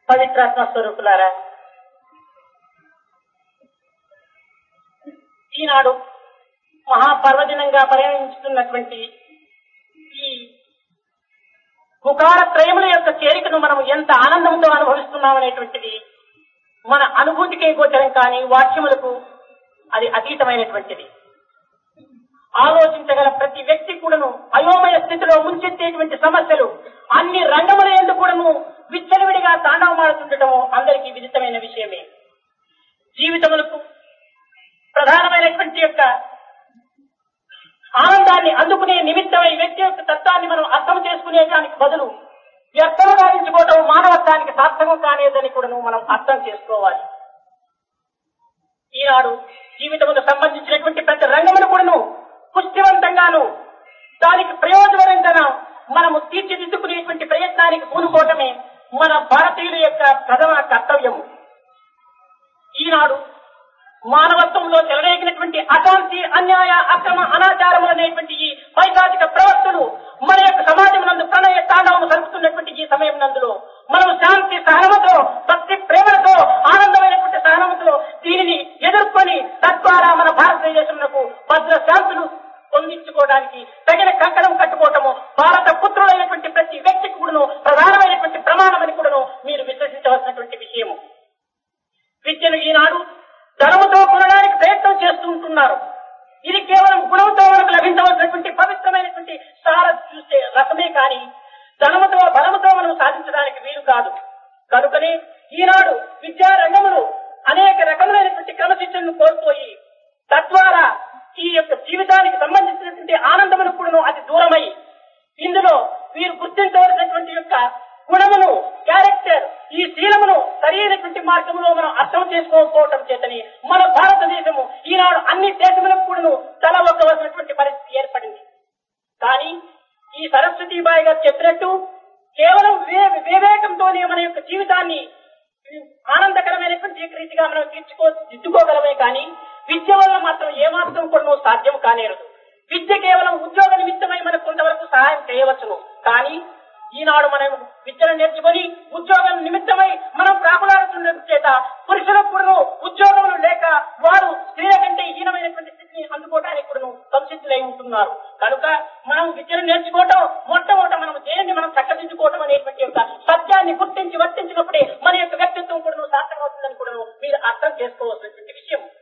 పవిత్రాత్మ స్వరూపులారా ఈనాడు మహాపర్వదినంగా పరిగణించుతున్నటువంటి ఈ పుకార ప్రేమల యొక్క చేరికను మనం ఎంత ఆనందంతో అనుభవిస్తున్నాం అనేటువంటిది మన అనుభూతికే గోచరం కానీ వాక్యములకు అది అతీతమైనటువంటిది ఆలోచించగల ప్రతి వ్యక్తి కూడాను అయోమయ స్థితిలో ముంచెత్తేటువంటి సమస్యలు అన్ని రంగముల ఎందు కూడాను విచ్చలవిడిగా తాండవమాడుతుండటము అందరికీ విదితమైన విషయమే జీవితములకు ప్రధానమైనటువంటి యొక్క ఆనందాన్ని అందుకునే నిమిత్తమై వ్యక్తి యొక్క తత్వాన్ని మనం అర్థం చేసుకునే దానికి బదులు వ్యర్థము గావించుకోవటం మానవత్వానికి సార్థకం కానేదని కూడా మనం అర్థం చేసుకోవాలి ఈనాడు జీవితముకు సంబంధించినటువంటి ప్రతి రంగమును కూడాను పుష్టివంతంగాను దానికి ప్రయోజనకరంగా మనము తీర్చిదిద్దుకునేటువంటి ప్రయత్నానికి పూనుకోవటమే మన భారతీయుల యొక్క ప్రథమ కర్తవ్యము ఈనాడు మానవత్వంలో చెలరేగినటువంటి అశాంతి అన్యాయ అక్రమ అనాచారములు అనేటువంటి ఈ పైశాచిక ప్రవర్తనలు మన యొక్క సమాజం నందు ప్రణయ తాండవము జరుపుతున్నటువంటి ఈ సమయం నందులో మనం శాంతి సహనముతో భక్తి ప్రేమలతో ఆనందమైనటువంటి సహనముతో దీనిని ఎదుర్కొని తద్వారా మన భారతదేశంలో భద్ర శాంతులు పొందించుకోవడానికి తగిన కంకణం కట్టుకోవటము భారత పుత్రులైనటువంటి ప్రతి వ్యక్తికి కూడాను ప్రధానమైనటువంటి ప్రమాణమని కూడాను మీరు విశ్వసించవలసినటువంటి విషయము విద్యను ఈనాడు ధనముతో కొనడానికి ప్రయత్నం చేస్తూ ఉంటున్నారు ఇది కేవలం గుణంతో మనకు లభించవలసినటువంటి పవిత్రమైనటువంటి సార చూసే రసమే కాని ధనముతో బలముతో మనం సాధించడానికి వీలు కాదు కనుకనే ఈనాడు విద్యా రంగములు అనేక రకములైనటువంటి క్రమశిక్షణను కోల్పోయి తద్వారా ఈ యొక్క జీవితానికి సంబంధించినటువంటి ఆనందమును కూడాను అతి దూరమై ఇందులో వీరు గుర్తించవలసినటువంటి యొక్క గుణమును క్యారెక్టర్ ఈ శీలమును సరైనటువంటి మార్గంలో మనం అర్థం చేసుకోకపోవటం చేతని మన భారతదేశము ఈనాడు అన్ని దేశములకు కూడాను తల ఒక్కవలసినటువంటి పరిస్థితి ఏర్పడింది కానీ ఈ సరస్వతీబాయి గారు చెప్పినట్టు కేవలం వివే వివేకంతోనే మన యొక్క జీవితాన్ని ఆనందకరమైనటువంటి రీతిగా మనం తీర్చుకో దిద్దుకోగలమే కానీ విద్య వల్ల మాత్రం ఏమాత్రం కూడా సాధ్యం కానేరదు విద్య కేవలం ఉద్యోగ నిమిత్తమై మనకు కొంతవరకు సహాయం చేయవచ్చును కానీ ఈనాడు మనం విద్యను నేర్చుకొని ఉద్యోగం నిమిత్తమై మనం ప్రాకులాడుతున్న చేత పురుషులకు కూడా ఉద్యోగములు లేక వారు స్త్రీల కంటే హీనమైనటువంటి స్థితిని అందుకోవడానికి కూడా సంసిద్ధులై ఉంటున్నారు కనుక మనం విద్యను నేర్చుకోవటం మొట్టమొదట మనం దేనిని మనం చక్కదిద్దుకోవటం అనేటువంటి యొక్క సత్యాన్ని గుర్తించి వర్తించినప్పుడే మన యొక్క వ్యక్తిత్వం కూడా సార్థకమవుతుందని కూడా మీరు అర్థం చేసుకోవాల్సినటువంటి విషయం